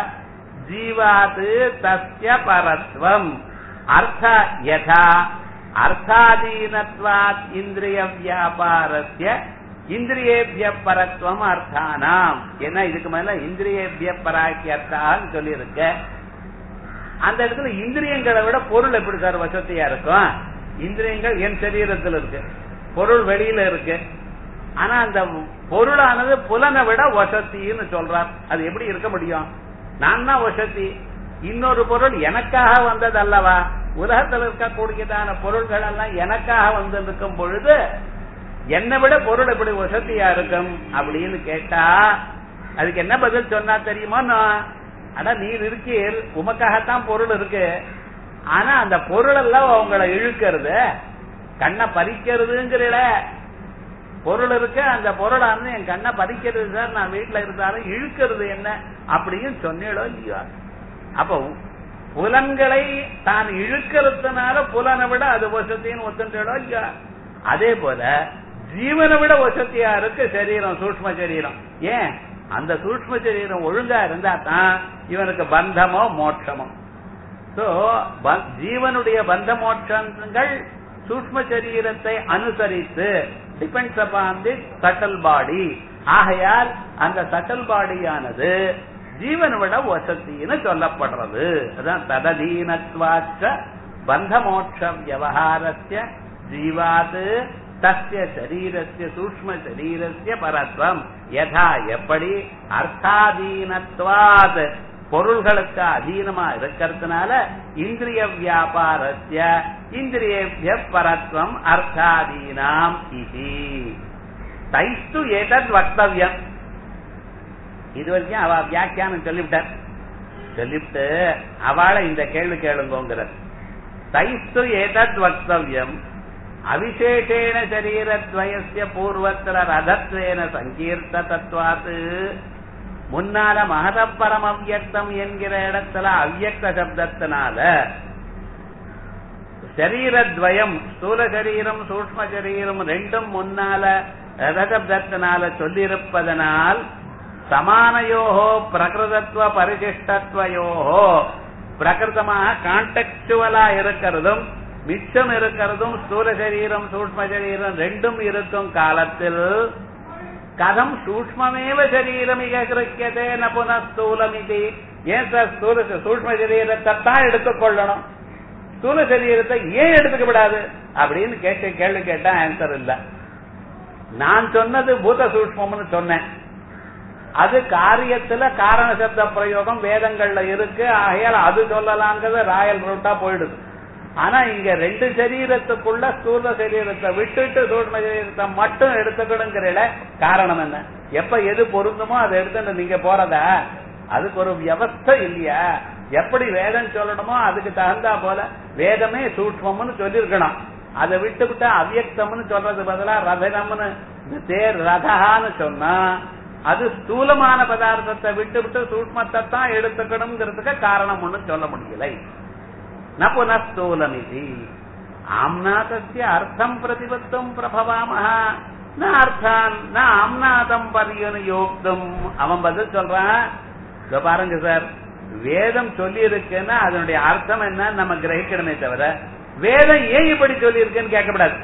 ஜீவாத் தஸ்ய பரத்வம் அர்த்த யதா அர்த்தாதீனத்வாத் இந்திரிய வியாபாரஸ்ய இந்திரியேபிய பரத்வம் அர்த்தானாம் ஏன்னா இதுக்கு மேல இந்திரியேபிய பராக்கியர்த்தான்னு சொல்லியிருக்க அந்த இடத்துல இந்திரியங்களை விட பொருள் எப்படி சார் வசதியா இருக்கும் இந்திரியங்கள் என் சரீரத்தில் இருக்கு பொருள் வெளியில இருக்கு ஆனா அந்த பொருளானது புலனை விட வசத்தின்னு சொல்றார் அது எப்படி இருக்க முடியும் நான் தான் வசதி இன்னொரு பொருள் எனக்காக வந்தது அல்லவா உலகத்தில் இருக்கக்கூடியதான பொருள்கள் எல்லாம் எனக்காக வந்து இருக்கும் பொழுது என்னை விட பொருள் எப்படி வசதியா இருக்கும் அப்படின்னு கேட்டா அதுக்கு என்ன பதில் சொன்னா தெரியுமா ஆனா நீர் இருக்கீர் உமக்காகத்தான் பொருள் இருக்கு ஆனா அந்த பொருள் எல்லாம் உங்களை இழுக்கிறது கண்ணை பறிக்கிறதுங்கிறல பொருள் இருக்கு அந்த பொருளானது என் கண்ணை பறிக்கிறது சார் நான் வீட்டுல இருந்தாலும் இழுக்கிறது என்ன அப்படின்னு சொன்னீடோ இல்லையோ அப்ப புலன்களை தான் இழுக்கிறதுனால புலனை விட அது வசத்தின்னு ஒத்துட்டோ இல்லையா அதே போல ஜீவனை விட வசதியா இருக்கு சரீரம் சூக்ம சரீரம் ஏன் அந்த சூக்ம சரீரம் ஒழுங்கா இருந்தா தான் இவனுக்கு பந்தமோ மோட்சமோ சோ ஜீவனுடைய பந்த மோட்சங்கள் சூக்ம சரீரத்தை அனுசரித்து depends upon the subtle body ஆகையால் அந்த சட்டல் பாடியானது ஜீவனை விட வசத்தின்னு சொல்லப்படுறது அதான் தததீனத்வாச்ச பந்த மோட்ச வியவஹாரஸ்ய ஜீவாத் தஸ்ய சரீரஸ்ய சூக்ம சரீரஸ்ய பரத்வம் யதா எப்படி அர்த்தாதீனத்வாத் பொருள்களுக்கு அதீனமா இருக்கிறதுனால இந்திரிய வியாபாரஸ்ய இந்திரியேபிய பரத்வம் அர்த்தாதீனாம் இது தைஸ்து ஏதத் வக்தவியம் இது வரைக்கும் அவ வியாக்கியானம் சொல்லிவிட்டார் சொல்லிவிட்டு அவளை இந்த கேள்வி கேளுங்கோங்கிறார் தைஸ்து ஏதத் வக்தவியம் அவிசேஷேன சரீரத்வயசிய பூர்வத்திர ரதத்வேன சங்கீர்த்த தத்துவாத்து முன்னால மகதப்பரம் அவ்யக்தம் என்கிற இடத்துல அவ்யக்த சப்தத்தினால சரீரத்வயம் ஸ்தூல சரீரம் சூக்ம சரீரம் ரெண்டும் முன்னால ரதசப்தத்தினால சொல்லியிருப்பதனால் சமானயோகோ பிரகிருதத்துவ பரிசிஷ்டத்வயோகோ பிரகிருதமாக கான்டெக்சுவலா இருக்கிறதும் மிச்சம் இருக்கிறதும் ஸ்தூல சரீரம் சூக்ம சரீரம் ரெண்டும் இருக்கும் காலத்தில் கதம் சூக்மமேவ சரீரமிக கிருக்கியதே ந புனஸ்தூலம் இது ஏன் சார் ஸ்தூல சூக்ம சரீரத்தை தான் எடுத்துக்கொள்ளணும் ஸ்தூல சரீரத்தை ஏன் எடுத்துக்க விடாது அப்படின்னு கேட்ட கேள்வி கேட்டா ஆன்சர் இல்ல நான் சொன்னது பூத சூக்மம்னு சொன்னேன் அது காரியத்துல காரண சப்த பிரயோகம் வேதங்கள்ல இருக்கு ஆகையால் அது சொல்லலாங்கிறது ராயல் ரூட்டா போயிடுது ஆனா இங்க ரெண்டு சரீரத்துக்குள்ள ஸ்தூல சரீரத்தை விட்டுட்டு சூழ்ம சரீரத்தை மட்டும் எடுத்துக்கணுங்கிற காரணம் என்ன எப்ப எது பொருந்துமோ அதை எடுத்துட்டு நீங்க போறதா அதுக்கு ஒரு வியவஸ்தை இல்லையா எப்படி வேதம் சொல்லணுமோ அதுக்கு தகுந்தா போல வேதமே சூட்சம்னு சொல்லிருக்கணும் அதை விட்டு விட்டா அவ்யக்தம்னு சொல்றது பதிலா ரதனம்னு தேர் ரதகான்னு சொன்னா அது ஸ்தூலமான பதார்த்தத்தை விட்டு விட்டு சூட்மத்தை தான் எடுத்துக்கணுங்கிறதுக்கு காரணம் ஒண்ணு சொல்ல முடியலை न पुनः स्थूलमिति आम्ना तस्य अर्थम् प्रतिपत्तुम् प्रभवामः न अर्थान् न ஆம்நாதம் பரியனுயோக்தம் அவன் பதில் சொல்றான் இதோ பாருங்க சார் வேதம் சொல்லி இருக்குன்னா அதனுடைய அர்த்தம் என்ன நம்ம கிரகிக்கணுமே தவிர வேதம் ஏன் இப்படி சொல்லி இருக்குன்னு கேட்கக்கூடாது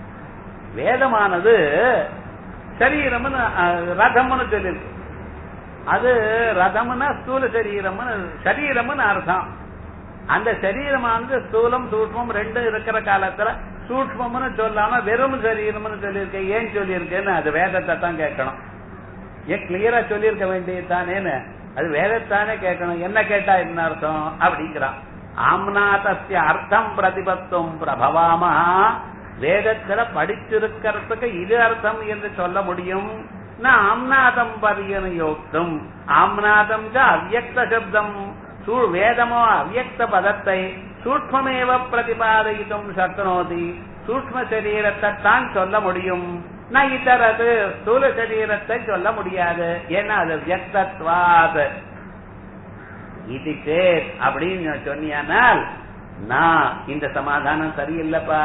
வேதமானது சரீரம்னு ரதம்னு சொல்லியிருக்கு அது ரதம்னா ஸ்தூல சரீரம்னு சரீரம்னு அர்த்தம் அந்த சரீரமானது ஸ்தூலம் சூட்சமம் ரெண்டும் இருக்கிற காலத்துல சூட்சமம்னு சொல்லாம வெறும் சரீரம்னு சொல்லியிருக்க ஏன் சொல்லியிருக்கேன்னு அது வேதத்தை தான் கேட்கணும் ஏன் கிளியரா சொல்லியிருக்க வேண்டியதுதானேன்னு அது வேதத்தானே கேட்கணும் என்ன கேட்டா என்ன அர்த்தம் அப்படிங்கிறான் ஆம்நாதஸ்ய அர்த்தம் பிரதிபத்தும் பிரபவாமா வேதத்துல படிச்சிருக்கிறதுக்கு இது அர்த்தம் என்று சொல்ல முடியும் ஆம்நாதம் பரியன யோக்தம் ஆம்நாதம் அவ்யக்த சப்தம் வேதமோ அவ்யக்த பதத்தை சூக்மமேவ பிரதிபாதிக்கும் சக்னோதி சூக்ம சரீரத்தை தான் சொல்ல முடியும் நான் இதரது ஸ்தூல சரீரத்தை சொல்ல முடியாது ஏன்னா அது வியக்தத்வாத் இது சேத் அப்படின்னு சொன்னியானால் நான் இந்த சமாதானம் சரியில்லைப்பா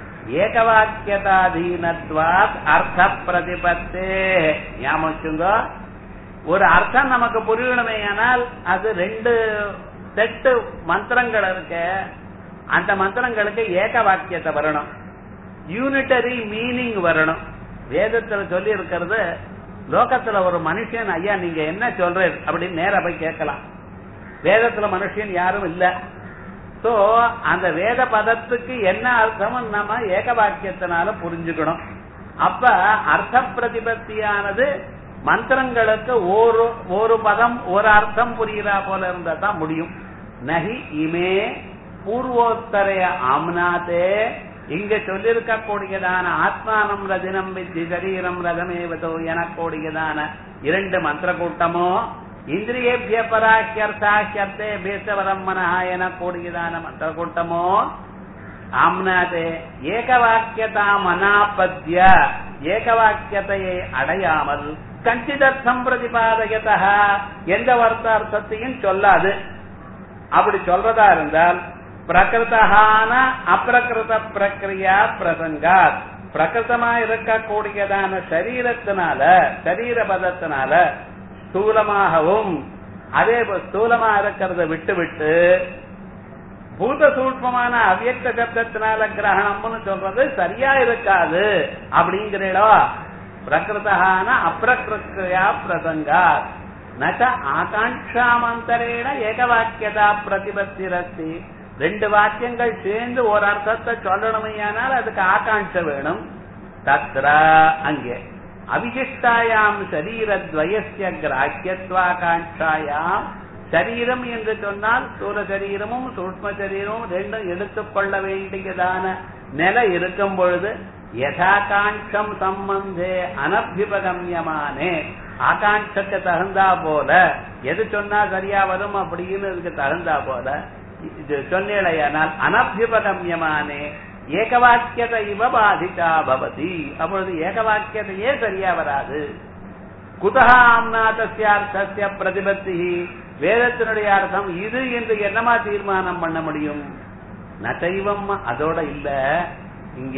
ஏகவாக்கியதாதீனத்வாத் அர்த்த பிரதிபத்தே ஞாபகம் ஒரு அர்த்தம் நமக்கு புரியணுமே ஆனால் அது ரெண்டு செட்டு மந்திரங்கள் இருக்கு அந்த மந்திரங்களுக்கு ஏக வாக்கியத்தை வரணும் யூனிட்டரி மீனிங் வரணும் வேதத்துல சொல்லி இருக்கிறது லோகத்துல ஒரு மனுஷன் ஐயா நீங்க என்ன சொல்றீர் அப்படின்னு நேர போய் கேட்கலாம் வேதத்துல மனுஷன் யாரும் இல்ல சோ அந்த வேத பதத்துக்கு என்ன அர்த்தம் நம்ம ஏக வாக்கியத்தினால புரிஞ்சுக்கணும் அப்ப அர்த்த பிரதிபத்தியானது மந்திரங்களுக்கு ஒரு ஒரு பதம் ஒரு அர்த்தம் புரியுறா போல இருந்தா தான் முடியும் நகி இமே பூர்வோத்தரைய ஆம்னாதே இங்க சொல்லிருக்கக்கூடியதான ஆத்மானம் ரதினம் வித்தி சரீரம் ரதமேவதோ எனக்கூடியதான இரண்டு மந்திர கூட்டமோ இந்திரியேபிய பராக்கியர்த்தாக்கியர்த்தே பேசவரம் மனஹா எனக்கூடியதான மந்திர கூட்டமோ ஆம்னாதே ஏகவாக்கியதா மனாபத்ய ஏகவாக்கியத்தையை அடையாமல் கஞ்சிதர்த்தம் பிரதிபாதகதா எந்த வர்த்த அர்த்தத்தையும் சொல்லாது அப்படி சொல்றதா இருந்தால் பிரகிருத்தான அப்பிரகிருத பிரக்ரியா பிரசங்காத் பிரகிருத்தமா இருக்கக்கூடியதான சரீரத்தினால சரீர பதத்தினால ஸ்தூலமாகவும் அதே ஸ்தூலமா இருக்கிறத விட்டு விட்டு பூத சூட்சமான அவ்யக்த சப்தத்தினால கிரகணம்னு சொல்றது சரியா இருக்காது அப்படிங்கிறீடோ பிரகிருத்தான அப்பிரகிருத்தியா பிரசங்கா நச்ச ஆகாங்காமந்தரேன ஏகவாக்கியதா பிரதிபத்திரஸ்தி ரெண்டு வாக்கியங்கள் சேர்ந்து ஒரு அர்த்தத்தை சொல்லணுமையானால் அதுக்கு ஆகாங்ஷ வேணும் தத்ர அங்கே அவிசிஷ்டாயாம் சரீரத்வயசிய கிராக்கியத்வாகாங்காயாம் சரீரம் என்று சொன்னால் ஸ்தூல சரீரமும் சூக்ம சரீரமும் ரெண்டும் எடுத்துக்கொள்ள வேண்டியதான நிலை இருக்கும் பொழுது யதாகாங்கம் சம்பந்தே அனபியுபகமியமானே ஆகாங்கக்கு தகுந்தா போல எது சொன்னா சரியா வரும் அப்படின்னு இதுக்கு தகுந்தா போல இது சொன்னேடையானால் அனபியுபகமியமானே ஏகவாக்கியத இவ பாதிதா பவதி அப்பொழுது ஏகவாக்கியத்தையே சரியா வராது குதகா ஆம்நாதஸ்யார்த்தஸ்ய பிரதிபத்தி வேதத்தினுடைய அர்த்தம் இது என்று என்னமா தீர்மானம் பண்ண முடியும் நசைவம் அதோட இல்ல இங்க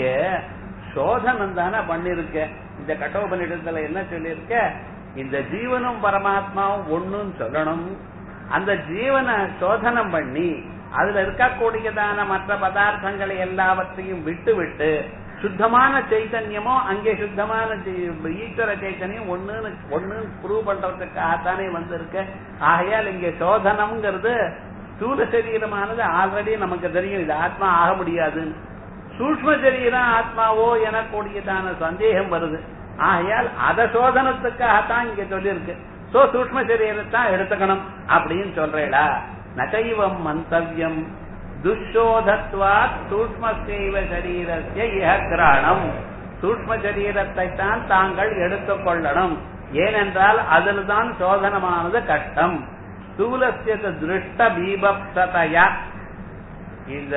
சோதனம் தானே பண்ணிருக்க இந்த கட்டோபனிடத்துல என்ன சொல்லியிருக்க இந்த ஜீவனும் பரமாத்மாவும் ஒண்ணுன்னு சொல்லணும் அந்த ஜீவனை சோதனம் பண்ணி அதுல இருக்கக்கூடியதான மற்ற பதார்த்தங்களை எல்லாவற்றையும் விட்டு விட்டு சுத்தமான சைத்தன்யமோ அங்கே சுத்தமான ஈஸ்வர சைத்தன்யம் ஒண்ணுன்னு ஒண்ணுன்னு ப்ரூவ் பண்றதுக்காகத்தானே வந்திருக்க ஆகையால் இங்க சோதனம்ங்கிறது ஸ்தூல சரீரமானது ஆல்ரெடி நமக்கு தெரியும் இது ஆத்மா ஆக முடியாதுன்னு சூக்ம சரீரம் ஆத்மாவோ எனக்கூடியதான சந்தேகம் வருது ஆகையால் அத சோதனத்துக்காகத்தான் இங்க சொல்லியிருக்கு சோ சூக்ம சரீரத்தான் எடுத்துக்கணும் அப்படின்னு சொல்றேடா நகைவம் மந்தவியம் துஷோதத்வாத் சூக்மசைவ சரீரஸ்ய இஹ கிராணம் சூக்ம சரீரத்தை தான் தாங்கள் எடுத்துக்கொள்ளணும் ஏனென்றால் அதில் தான் சோதனமானது கஷ்டம் ஸ்தூலசிய திருஷ்ட பீபப்சதையா இந்த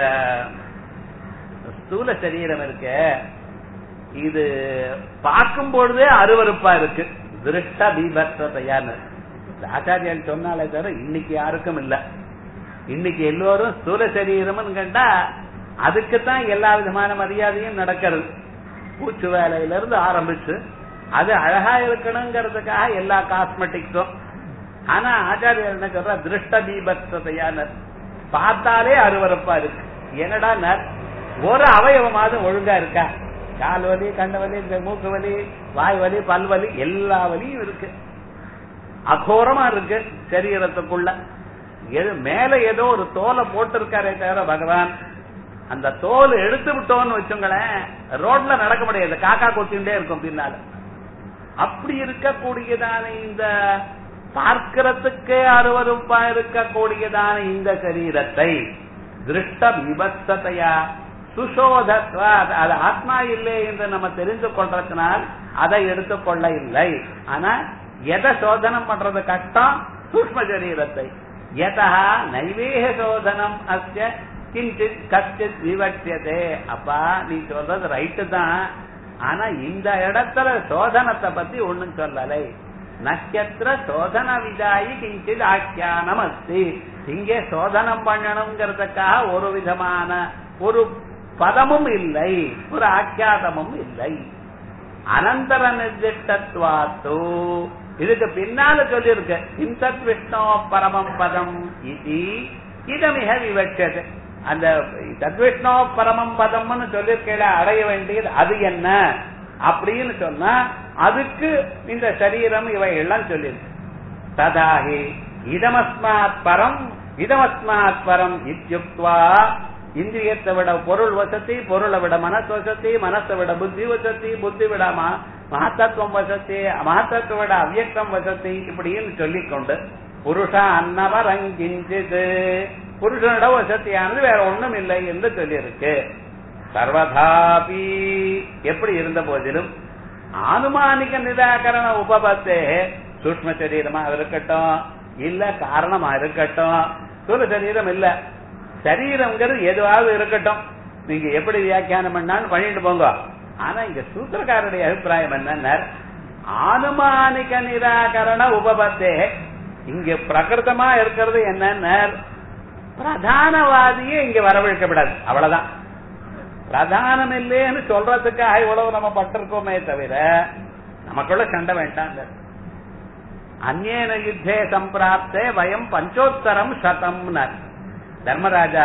ஸ்தூல சரீரம் இருக்க இது பார்க்கும் பொழுதே அருவறுப்பா இருக்கு திருஷ்ட பீபத்வதையான்னு ஆச்சாரியன் சொன்னாலே தவிர இன்னைக்கு யாருக்கும் இல்ல இன்னைக்கு எல்லோரும் ஸ்தூல சரீரம்னு கண்டா அதுக்குத்தான் எல்லா விதமான மரியாதையும் நடக்கிறது பூச்சு வேலையில இருந்து ஆரம்பிச்சு அது அழகா இருக்கணுங்கிறதுக்காக எல்லா காஸ்மெட்டிக்ஸும் ஆனா ஆச்சாரியர் என்ன சொல்ற திருஷ்ட தீபத்தையான பார்த்தாலே அருவறுப்பா இருக்கு என்னடா ஒரு அவயவமாவது ஒழுங்கா இருக்கா கால் வலி கண்ண வலி இந்த மூக்கு வலி வாய் வலி பல் வலி எல்லா வலியும் இருக்கு அகோரமா இருக்கு சரீரத்துக்குள்ள எது மேல ஏதோ ஒரு தோலை போட்டிருக்காரே தவிர பகவான் அந்த தோல் எடுத்து விட்டோம்னு வச்சுங்களேன் ரோட்ல நடக்க முடியாது காக்கா கொத்திண்டே இருக்கும் பின்னால அப்படி இருக்கக்கூடியதான இந்த பார்க்கிறதுக்கே அருவறுப்பா இருக்கக்கூடியதான இந்த சரீரத்தை திருஷ்ட விபத்ததையா சுசோதத்வா அது ஆத்மா இல்லை என்று நம்ம தெரிந்து கொள்றதுனால் அதை எடுத்துக்கொள்ள இல்லை ஆனா எதை சோதனம் பண்றது கஷ்டம் சூக்ம சரீரத்தை எதா நைவேக சோதனம் அஸ்ய கிஞ்சித் கச்சித் விவட்சியதே அப்பா நீ சொல்றது ரைட்டு தான் ஆனா இந்த இடத்துல சோதனத்தை பத்தி ஒண்ணும் சொல்லலை நட்சத்திர சோதன விதாயி கிஞ்சித் ஆக்கியானம் அஸ்தி இங்கே சோதனம் பண்ணணுங்கிறதுக்காக ஒரு விதமான ஒரு பதமும் இல்லை ஒரு ஆக்கியாதமும் இல்லை அனந்தர நிர்திஷ்டத்வாத்து இதுக்கு பின்னால சொல்லியிருக்கு இன்சத் விஷ்ணோ பரமம் பதம் இது இதமிக விவட்சது அந்த தத்விஷ்ணோ பரமம் பதம்னு சொல்லியிருக்கையில அடைய வேண்டியது அது என்ன அப்படின்னு சொன்னா அதுக்கு இந்த சரீரம் இவைகள்லாம் சொல்லியிருக்கு ததாகி இதமஸ்மாத் பரம் இதமஸ்மாத் பரம் இத்யுக்வா இந்திரியத்தை விட பொருள் வசதி பொருளை விட மனசு வசதி மனசை விட புத்தி வசதி புத்தி விட மகத்தத்துவம் வசதி மகத்தத்துவ விட அவ்யக்தம் வசதி இப்படின்னு சொல்லிக்கொண்டு புருஷ அன்னவரங்கிஞ்சிது புருஷனோட வசதியானது வேற ஒண்ணும் இல்லை என்று சொல்லியிருக்கு சர்வதாபி எப்படி இருந்த போதிலும் ஆனுமானிக நிராகரண உபபத்தே சூக்ம சரீரமா இருக்கட்டும் இல்ல காரணமா இருக்கட்டும் சூழ சரீரம் இல்ல சரீரம்ங்கிறது எதுவாவது இருக்கட்டும் நீங்க எப்படி வியாக்கியானம் பண்ணான்னு பண்ணிட்டு போங்க ஆனா இங்க சூத்திரக்காரருடைய அபிப்பிராயம் என்ன ஆனுமானிக நிராகரண உபபத்தே இங்க பிரகிருதமா இருக்கிறது என்னன்னு பிரதானவாதியே இங்க வரவழைக்கப்படாது அவ்வளவுதான் பிரதானம் இல்லைன்னு சொல்றதுக்காக இவ்வளவு நம்ம பட்டிருக்கோமே தவிர நமக்குள்ள சண்டை வேண்டாம் அந்நேன யுத்தே சம்பிராப்தே வயம் பஞ்சோத்தரம் சதம்னர் தர்மராஜா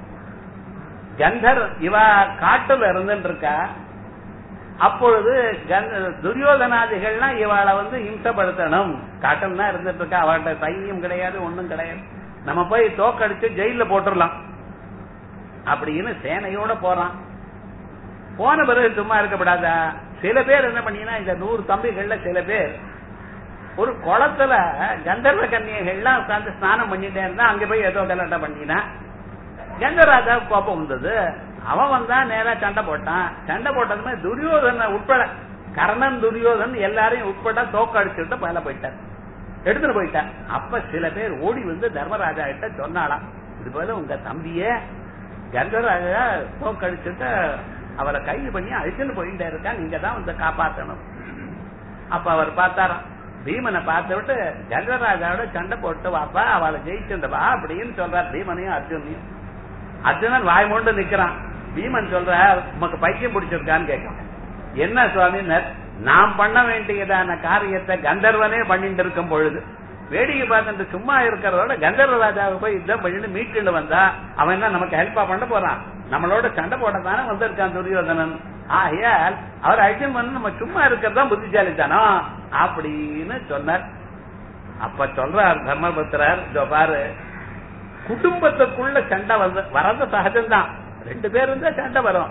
கந்தர் இவ காட்டுல இருந்துட்டு இருக்கா அப்பொழுது துரியோதனாதிகள்லாம் இவாளை வந்து இம்சப்படுத்தணும் காட்டம் தான் இருந்துட்டு இருக்கா அவள்கிட்ட சைன்யம் கிடையாது ஒண்ணும் கிடையாது நம்ம போய் தோக்கடிச்சு ஜெயில போட்டுடலாம் அப்படின்னு சேனையோட போறான் போன பிறகு சும்மா இருக்கப்படாதா சில பேர் என்ன பண்ணீங்கன்னா இந்த நூறு தம்பிகள்ல சில பேர் ஒரு குளத்துல கந்தர்வ கன்னியர்கள்லாம் உட்காந்து ஸ்நானம் பண்ணிட்டே இருந்தா அங்க போய் ஏதோ கலாட்டம் பண்ணினா கந்தராஜா கோபம் வந்தது அவன் வந்தா நேரா சண்டை போட்டான் சண்டை போட்டதுமே துரியோதன உட்பட கர்ணன் துரியோதன் எல்லாரையும் உட்பட தோக்க அடிச்சுட்டு மேல போயிட்டார் எடுத்துட்டு போயிட்டான் அப்ப சில பேர் ஓடி வந்து தர்மராஜா கிட்ட சொன்னாலாம் இது போல உங்க தம்பிய கந்தராஜா தோக்கடிச்சுட்டு அவரை கைது பண்ணி அழிச்சுன்னு போயிட்டே இருக்கா நீங்க தான் வந்து காப்பாத்தணும் அப்ப அவர் பார்த்தாராம் பீமனை பார்த்து விட்டு கந்தராஜாவோட சண்டை போட்டு வாப்பா அவளை ஜெயிச்சுண்டவா அப்படின்னு சொல்றார் பீமனையும் அர்ஜுனையும் அர்ஜுனன் வாய் மூண்டு நிக்கிறான் பீமன் சொல்ற உமக்கு பைத்தியம் பிடிச்சிருக்கான்னு கேட்கான் என்ன சுவாமி நாம் பண்ண வேண்டியதான காரியத்தை கந்தர்வனே பண்ணிட்டு இருக்கும் பொழுது வேடிக்கை பார்த்துட்டு சும்மா இருக்கிறதோட கந்தர்வ ராஜாவை போய் யுத்தம் பண்ணிட்டு மீட்டுண்டு வந்தா அவன் என்ன நமக்கு ஹெல்ப்பா பண்ண போறான் நம்மளோட சண்டை போடத்தானே வந்திருக்கான் துரியோதனன் ஆகையால் அவர் அழிச்சம் பண்ண நம்ம சும்மா இருக்கிறதா புத்திசாலித்தானோ அப்படின்னு சொன்னார் அப்ப சொல்றார் தர்மபுத்திரர் இதோ பாரு குடும்பத்துக்குள்ள சண்டை வந்து வரது சகஜம்தான் ரெண்டு பேர் இருந்தா சண்டை வரும்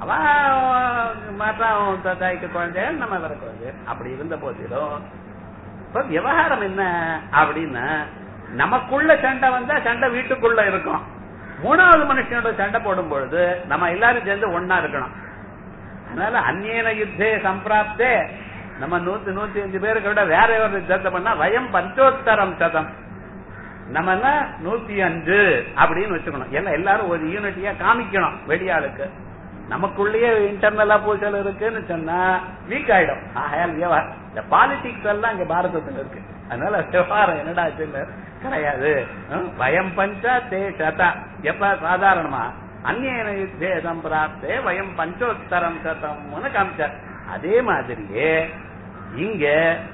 அவன் மாற்றம் தாய்க்கு குழந்தை நம்ம வர குழந்தை அப்படி இருந்த போதிலும் இப்ப விவகாரம் என்ன அப்படின்னா நமக்குள்ள சண்டை வந்தா சண்டை வீட்டுக்குள்ள இருக்கும் மூணாவது மனுஷனோட சண்டை போடும் பொழுது நம்ம எல்லாரும் சேர்ந்து ஒன்னா இருக்கணும் அதனால அந்நேன யுத்தே சம்பிராப்தே நம்ம நூத்தி நூத்தி அஞ்சு பேருக்கு விட வேற ஒரு யுத்தத்தை பண்ணா வயம் பஞ்சோத்தரம் சதம் நம்ம நூத்தி அஞ்சு அப்படின்னு வச்சுக்கணும் எல்லாம் எல்லாரும் ஒரு யூனிட்டியா காமிக்கணும் வெளியாளுக்கு நமக்குள்ளேயே இன்டர்னலா பூசல் இருக்குன்னு சொன்னா வீக் ஆயிடும் ஆகையால் விவகாரம் இந்த பாலிடிக்ஸ் எல்லாம் இங்க பாரதத்துல இருக்கு அதனால விவகாரம் என்னடா கிடையாது பயம் பஞ்சா தே சதா எப்ப சாதாரணமா அந்நியன யுத்தே சம்பிராப்தே வயம் பஞ்சோத்தரம் சதம்னு காமிச்சார் அதே மாதிரியே இங்க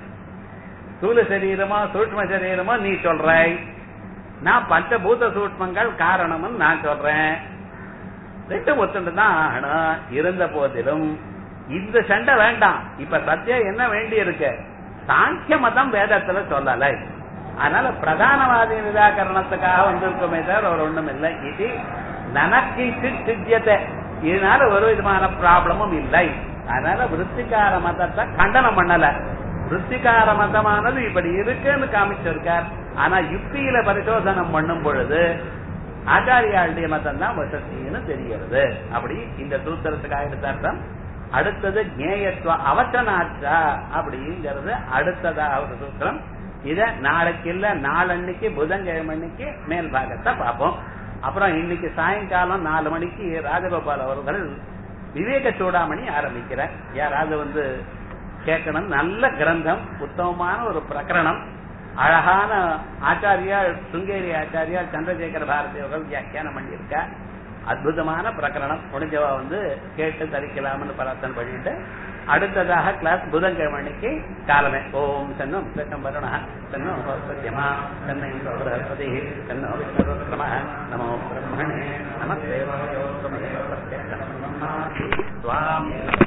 ஸ்தூல சரீரமா சூட்ம சரீரமா நீ சொல்றாய் நான் பஞ்சபூத சூட்மங்கள் காரணம்னு நான் சொல்றேன் ரெண்டு ஒத்துண்டு தான் ஆகணும் இருந்த போதிலும் இந்த சண்டை வேண்டாம் இப்ப சத்தியம் என்ன வேண்டி இருக்கு சாங்கிய மதம் வேதத்துல சொல்லல அதனால பிரதானவாதி நிராகரணத்துக்காக வந்திருக்குமே தவிர ஒரு ஒண்ணும் இல்லை இது நனக்கு சித்தியத்தை இதனால ஒரு விதமான ப்ராப்ளமும் இல்லை அதனால விருத்திகார மதத்தை கண்டனம் பண்ணல விருத்திகார மதமானது இப்படி இருக்குன்னு காமிச்சிருக்கார் ஆனா யுக்தியில பரிசோதனம் பண்ணும் பொழுது ஆச்சாரியாளுடைய மதம் தான் வசதின்னு தெரிகிறது அப்படி இந்த சூத்திரத்துக்காக எடுத்த அர்த்தம் அடுத்தது ஜேயத்துவ அவசனாச்சா அப்படிங்கிறது அடுத்ததா ஒரு சூத்திரம் இத நாளைக்கு இல்ல நாளன்னைக்கு புதன்கிழமை அன்னைக்கு மேல் பாகத்தை பார்ப்போம் அப்புறம் இன்னைக்கு சாயங்காலம் நாலு மணிக்கு ராஜகோபால் அவர்கள் விவேக சூடாமணி ஆரம்பிக்கிறார் யாராவது வந்து கேட்கணும் நல்ல கிரந்தம் உத்தமமான ஒரு பிரகரணம் அழகான ஆச்சாரியா சுங்கேரி ஆச்சாரியா சந்திரசேகர பாரதி அவர்கள் வியாக்கியானம் பண்ணியிருக்கா அற்புதமான பிரகரணம் முடிஞ்சவா வந்து கேட்டு தரிக்கலாம்னு பிரார்த்தனை பண்ணிட்டு அடுத்ததாக கிளாஸ் புதன்கிழமை அன்னைக்கு காலமே ஓம் தன்னும் சக்கம் வருண தன்னோ சத்யமா தன்னை பிரபதி தன்னோ விஷ்ணுருக்ரம நமோ பிரம்மணே நமஸ்தே சுவாமி